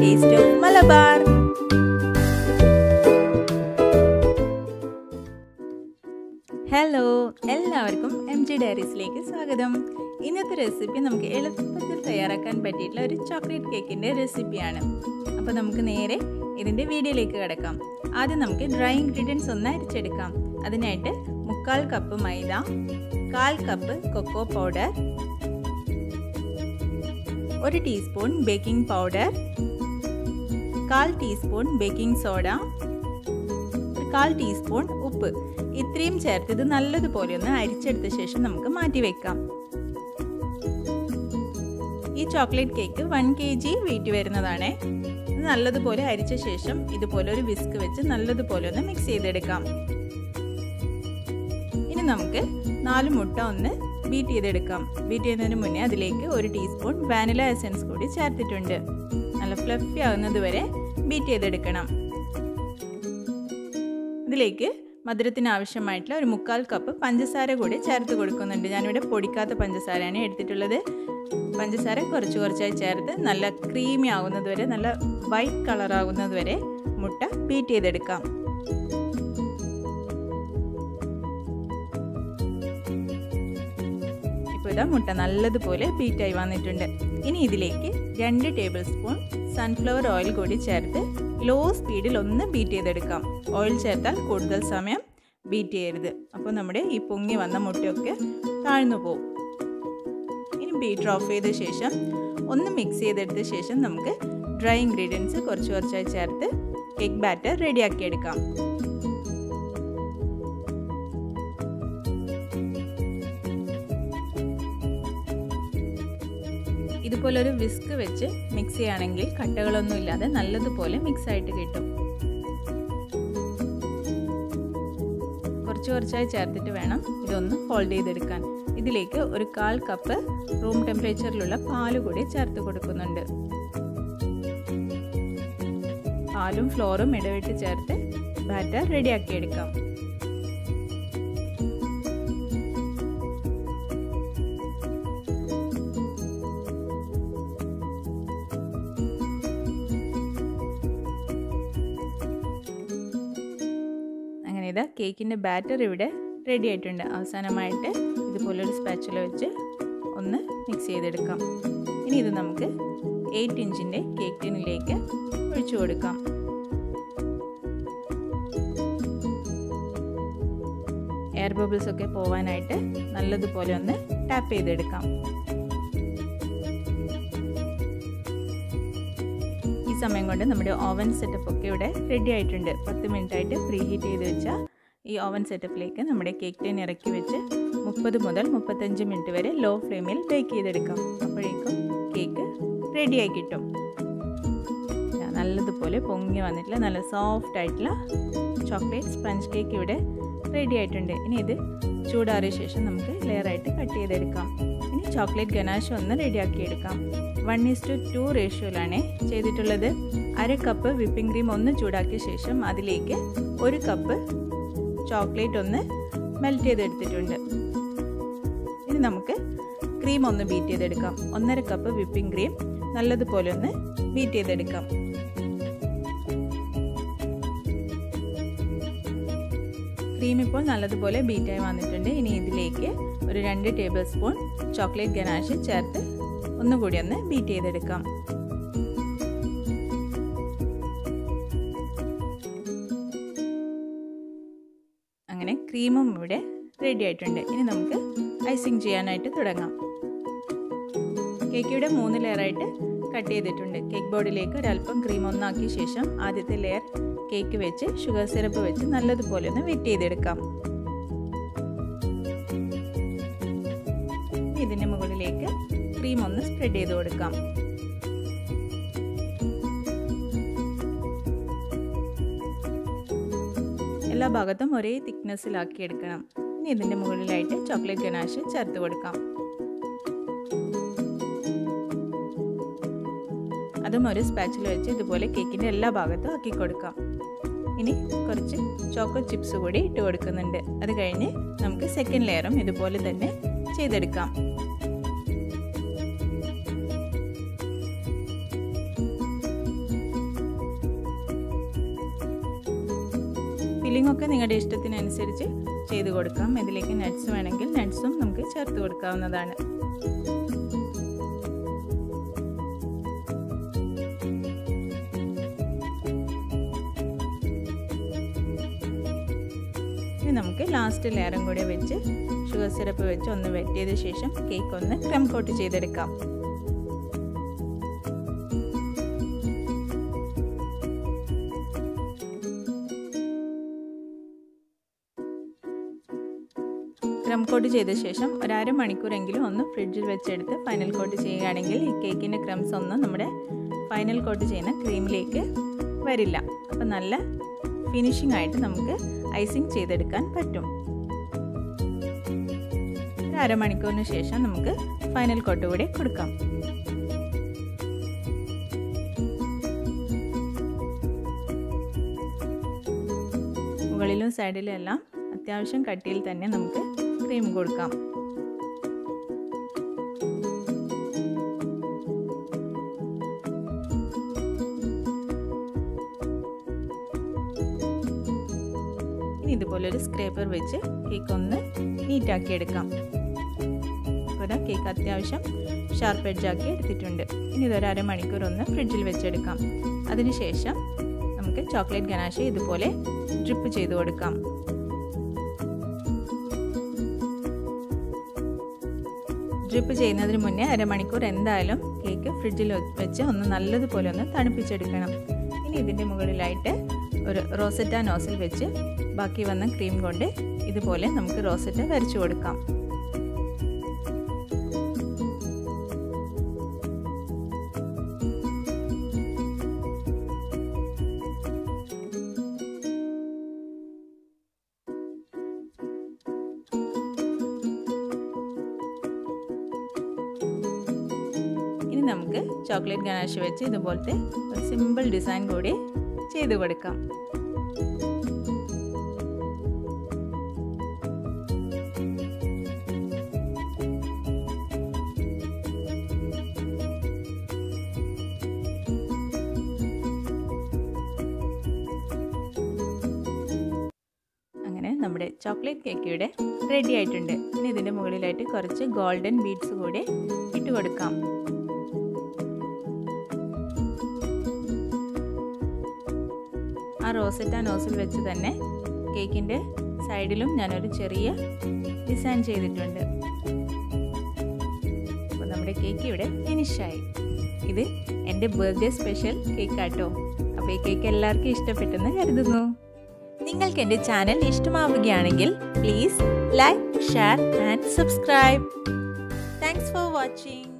taste of Malabar hello എല്ലാവർക്കും M G ഡയറീസിലേക്ക് സ്വാഗതം ഇന്നത്തെ റെസിപ്പി നമുക്ക് എളുപ്പത്തിൽ തയ്യാറാക്കാൻ പറ്റിയിട്ടുള്ള ഒരു ചോക്ലേറ്റ് കേക്കിൻ്റെ റെസിപ്പിയാണ് അപ്പോൾ നമുക്ക് നേരെ ഇതിൻ്റെ വീഡിയോയിലേക്ക് കിടക്കാം ആദ്യം നമുക്ക് ഡ്രൈ ഇൻഗ്രീഡിയൻസ് ഒന്ന് അരിച്ചെടുക്കാം അതിനായിട്ട് മുക്കാൽ കപ്പ് മൈദ കാൽ കപ്പ് കൊക്കോ പൗഡർ ഒരു ടീസ്പൂൺ ബേക്കിംഗ് പൗഡർ കാൽ ടീസ്പൂൺ ബേക്കിംഗ് സോഡ കാൽ ടീസ്പൂൺ ഉപ്പ് ഇത്രയും ചേർത്ത് ഇത് നല്ലതുപോലെ ഒന്ന് അരിച്ചെടുത്ത ശേഷം നമുക്ക് മാറ്റി വെക്കാം ഈ chocolate cake one K G weight വരുന്നതാണ് ഇത് നല്ലതുപോലെ അരിച്ച ശേഷം ഇതുപോലെ ഒരു വിസ്ക് വെച്ച് നല്ലതുപോലെ ഒന്ന് മിക്സ് ചെയ്തെടുക്കാം ഇനി നമുക്ക് നാല് മുട്ട ഒന്ന് ബീറ്റ് ചെയ്തെടുക്കാം ബീറ്റ് ചെയ്യുന്നതിന് മുന്നേ അതിലേക്ക് ഒരു ടീസ്പൂൺ വാനില എസൻസ് കൂടി ചേർത്തിട്ടുണ്ട് നല്ല ഫ്ലഫി ആകുന്നത് വരെ ബീറ്റ് ചെയ്തെടുക്കണം ഇതിലേക്ക് മധുരത്തിന് ആവശ്യമായിട്ടുള്ള ഒരു മുക്കാൽ കപ്പ് പഞ്ചസാര കൂടി ചേർത്ത് കൊടുക്കുന്നുണ്ട് ഞാനിവിടെ പൊടിക്കാത്ത പഞ്ചസാരയാണ് എടുത്തിട്ടുള്ളത് പഞ്ചസാര കുറച്ച് കുറച്ചായി ചേർത്ത് നല്ല ക്രീമി ആകുന്നത് വരെ നല്ല വൈറ്റ് കളർ ആകുന്നത് വരെ മുട്ട ബീറ്റ് ചെയ്തെടുക്കാം ഇപ്പോൾ ഇതാ മുട്ട നല്ലതുപോലെ ബീറ്റായി വന്നിട്ടുണ്ട് ഇനി ഇതിലേക്ക് രണ്ട് ടേബിൾ സ്പൂൺ സൺഫ്ലവർ ഓയിൽ കൂടി ചേർത്ത് ലോ സ്പീഡിൽ ഒന്ന് ബീറ്റ് ചെയ്തെടുക്കാം ഓയിൽ ചേർത്താൽ കൂടുതൽ സമയം ബീറ്റ് ചെയ്യരുത് അപ്പോൾ നമ്മുടെ ഈ പൊങ്ങി വന്ന മുട്ടയൊക്കെ താഴ്ന്നു പോകും ഇനി ബീറ്റർ ഓഫ് ചെയ്ത ശേഷം ഒന്ന് മിക്സ് ചെയ്തെടുത്ത ശേഷം നമുക്ക് ഡ്രൈ ഇൻഗ്രീഡിയൻസ് കുറച്ച് കുറച്ചായി ചേർത്ത് കേക്ക് ബാറ്റർ റെഡിയാക്കി എടുക്കാം ഇതുപോലെ ഒരു വിസ്ക് വെച്ച് മിക്സ് ചെയ്യുകയാണെങ്കിൽ കട്ടകളൊന്നും ഇല്ലാതെ നല്ലതുപോലെ മിക്സ് ആയിട്ട് കിട്ടും കുറച്ച് കുറച്ചായി ചേർത്തിട്ട് വേണം ഇതൊന്ന് ഫോൾഡ് ചെയ്തെടുക്കാൻ ഇതിലേക്ക് ഒരു കാൽ കപ്പ് റൂം ടെമ്പറേച്ചറിലുള്ള പാല് കൂടി ചേർത്ത് കൊടുക്കുന്നുണ്ട് പാലും ഫ്ലോറും ഇടവിട്ട് ചേർത്ത് ബാറ്റർ റെഡിയാക്കി എടുക്കാം അങ്ങനെ ഇതാ കേക്കിൻ്റെ ബാറ്റർ ഇവിടെ റെഡി ആയിട്ടുണ്ട് അവസാനമായിട്ട് ഇതുപോലൊരു സ്പാച്ചുല വെച്ച് ഒന്ന് മിക്സ് ചെയ്തെടുക്കാം ഇനി ഇത് നമുക്ക് എയ്റ്റ് ഇഞ്ചിൻ്റെ കേക്ക് ടിന്നിലേക്ക് ഒഴിച്ചു കൊടുക്കാം എയർ ബബിൾസ് ഒക്കെ പോവാനായിട്ട് നല്ലതുപോലെ ഒന്ന് ടാപ്പ് ചെയ്തെടുക്കാം ഈ സമയം കൊണ്ട് നമ്മുടെ ഓവൻ സെറ്റപ്പ് ഒക്കെ ഇവിടെ റെഡി ആയിട്ടുണ്ട് പത്ത് മിനിറ്റ് ആയിട്ട് പ്രീ ഹീറ്റ് ചെയ്ത് വെച്ച ഈ ഓവൻ സെറ്റപ്പിലേക്ക് നമ്മുടെ കേക്ക് ടീൻ ഇറക്കി വെച്ച് മുപ്പത് മുതൽ മുപ്പത്തഞ്ച് മിനിറ്റ് വരെ ലോ ഫ്ലെയിമിൽ ബേക്ക് ചെയ്തെടുക്കാം അപ്പോഴേക്കും കേക്ക് റെഡിയായി കിട്ടും നല്ലതുപോലെ പൊങ്ങി വന്നിട്ടുള്ള നല്ല സോഫ്റ്റ് ആയിട്ടുള്ള ചോക്ലേറ്റ് സ്പഞ്ച് കേക്ക് ഇവിടെ റെഡി ആയിട്ടുണ്ട് ഇനി ഇത് ചൂടാറിയ ശേഷം നമുക്ക് ലെയറായിട്ട് കട്ട് ചെയ്തെടുക്കാം ഇനി ചോക്ലേറ്റ് ഗനാഷ് ഒന്ന് റെഡിയാക്കി എടുക്കാം വൺ ഈസ് ടു ടു റേഷ്യോയിലാണ് ചെയ്തിട്ടുള്ളത് അര കപ്പ് വിപ്പിംഗ് ക്രീം ഒന്ന് ചൂടാക്കിയ ശേഷം അതിലേക്ക് ഒരു കപ്പ് ചോക്ലേറ്റ് ഒന്ന് മെൽറ്റ് ചെയ്തെടുത്തിട്ടുണ്ട് ഇനി നമുക്ക് ക്രീം ഒന്ന് ബീറ്റ് ചെയ്തെടുക്കാം ഒന്നര കപ്പ് വിപ്പിംഗ് ക്രീം നല്ലതുപോലെ ഒന്ന് ബീറ്റ് ചെയ്തെടുക്കാം ക്രീം ഇപ്പോൾ നല്ലതുപോലെ ബീറ്റായി വന്നിട്ടുണ്ട് ഇനി ഇതിലേക്ക് ഒരു രണ്ട് ടേബിൾ സ്പൂൺ ചോക്ലേറ്റ് ഗനാഷ് ചേർത്ത് ഒന്നുകൂടി ഒന്ന് ബീറ്റ് ചെയ്തെടുക്കാം അങ്ങനെ ക്രീമും ഇവിടെ റെഡി ആയിട്ടുണ്ട് ഇനി നമുക്ക് ഐസിങ് ചെയ്യാനായിട്ട് തുടങ്ങാം കേക്ക് ഇവിടെ മൂന്ന് ലെയറായിട്ട് കട്ട് ചെയ്തിട്ടുണ്ട് കേക്ക് ബോർഡിലേക്ക് ഒരല്പം ക്രീം ഒന്നാക്കിയ ശേഷം ആദ്യത്തെ ലെയർ കേക്ക് വെച്ച് ഷുഗർ സിറപ്പ് വെച്ച് നല്ലതുപോലെ ഒന്ന് വെറ്റ് ചെയ്തെടുക്കാം ഇതിൻ്റെ മുകളിലേക്ക് ക്രീം ഒന്ന് സ്പ്രെഡ് ചെയ്ത് കൊടുക്കാം എല്ലാ ഭാഗത്തും ഒരേ തിക്നെസ്സിലാക്കി എടുക്കണം ഇനി ഇതിൻ്റെ മുകളിലായിട്ട് ചോക്ലേറ്റ് ഗനാഷ് ചേർത്ത് കൊടുക്കാം അതും ഒരു സ്പാച്ചിൽ വെച്ച് ഇതുപോലെ കേക്കിൻ്റെ എല്ലാ ഭാഗത്തും ആക്കി കൊടുക്കാം ഇനി കുറച്ച് ചോക്കോ ചിപ്സ് കൂടി ഇട്ട് കൊടുക്കുന്നുണ്ട് അത് കഴിഞ്ഞ് നമുക്ക് സെക്കൻഡ് ലെയറും ഇതുപോലെ തന്നെ ചെയ്തെടുക്കാം ഫില്ലിംഗ് ഒക്കെ നിങ്ങളുടെ ഇഷ്ടത്തിനനുസരിച്ച് ചെയ്ത് കൊടുക്കാം ഇതിലേക്ക് നട്ട്സ് വേണമെങ്കിൽ നട്ട്സും നമുക്ക് ചേർത്ത് കൊടുക്കാവുന്നതാണ് ഇനി നമുക്ക് ലാസ്റ്റ് ലെയറും കൂടി വെച്ച് ഷുഗർ സിറപ്പ് വെച്ച് ഒന്ന് വെറ്റിയതിന് ശേഷം കേക്ക് ഒന്ന് ക്രം കോട്ട് ചെയ്തെടുക്കാം ക്രം കോട്ട് ചെയ്ത ശേഷം ഒരു അരമണിക്കൂറെങ്കിലും ഒന്ന് ഫ്രിഡ്ജിൽ വെച്ചെടുത്ത് ഫൈനൽ കോട്ട് ചെയ്യുകയാണെങ്കിൽ ഈ കേക്കിൻ്റെ ക്രംസ് ഒന്നും നമ്മുടെ ഫൈനൽ കോട്ട് ചെയ്യുന്ന ക്രീമിലേക്ക് വരില്ല അപ്പം നല്ല ഫിനിഷിംഗ് ആയിട്ട് നമുക്ക് ഐസിങ് ചെയ്തെടുക്കാൻ പറ്റും ഒരു അരമണിക്കൂറിന് ശേഷം നമുക്ക് ഫൈനൽ കോട്ട് കൂടി കൊടുക്കാം മുകളിലും സൈഡിലും എല്ലാം അത്യാവശ്യം കട്ടിയിൽ തന്നെ നമുക്ക് ക്രീം കൊടുക്കാം ഇനി ഇതുപോലൊരു സ്ക്രേപ്പർ വെച്ച് കേക്ക് ഒന്ന് നീറ്റാക്കി എടുക്കാം ഇപ്പോൾ കേക്ക് അത്യാവശ്യം ഷാർപ്പ് എഡ്ജാക്കി എടുത്തിട്ടുണ്ട് ഇനി ഇതൊരു അരമണിക്കൂർ ഒന്ന് ഫ്രിഡ്ജിൽ വെച്ചെടുക്കാം അതിനുശേഷം നമുക്ക് ചോക്ലേറ്റ് ഗനാശ ഇതുപോലെ ഡ്രിപ്പ് ചെയ്ത് കൊടുക്കാം ഡ്രിപ്പ് ചെയ്യുന്നതിന് മുന്നേ അരമണിക്കൂർ എന്തായാലും കേക്ക് ഫ്രിഡ്ജിൽ വെച്ച് ഒന്ന് നല്ലതുപോലെ ഒന്ന് തണുപ്പിച്ചെടുക്കണം ഇനി ഇതിൻ്റെ മുകളിലായിട്ട് ഒരു റോസറ്റ നോസിൽ വെച്ച് ബാക്കി വന്ന ക്രീം കൊണ്ട് ഇതുപോലെ നമുക്ക് റോസറ്റ വരച്ചു കൊടുക്കാം ഇനി നമുക്ക് ചോക്ലേറ്റ് ഗനാഷ് വെച്ച് ഇതുപോലത്തെ ഒരു സിമ്പിൾ ഡിസൈൻ കൂടി ചെയ്തു കൊടുക്കാം അങ്ങനെ നമ്മുടെ ചോക്ലേറ്റ് കേക്ക് ഇവിടെ റെഡി ആയിട്ടുണ്ട് ഇനി ഇതിൻ്റെ മുകളിലായിട്ട് കുറച്ച് ഗോൾഡൻ ബീഡ്സ് കൂടി ഇട്ട് കൊടുക്കാം ആ റോസറ്റ നോസിൽ വെച്ച് തന്നെ കേക്കിൻ്റെ സൈഡിലും ഞാനൊരു ചെറിയ ഡിസൈൻ ചെയ്തിട്ടുണ്ട് അപ്പോൾ നമ്മുടെ കേക്ക് ഇവിടെ ഫിനിഷായി ഇത് എൻ്റെ ബർത്ത്ഡേ സ്പെഷ്യൽ കേക്കാട്ടോ അപ്പോൾ ഈ കേക്ക് എല്ലാവർക്കും ഇഷ്ടപ്പെട്ടെന്ന് കരുതുന്നു നിങ്ങൾക്ക് എൻ്റെ ചാനൽ ഇഷ്ടമാവുകയാണെങ്കിൽ please like share and subscribe thanks for watching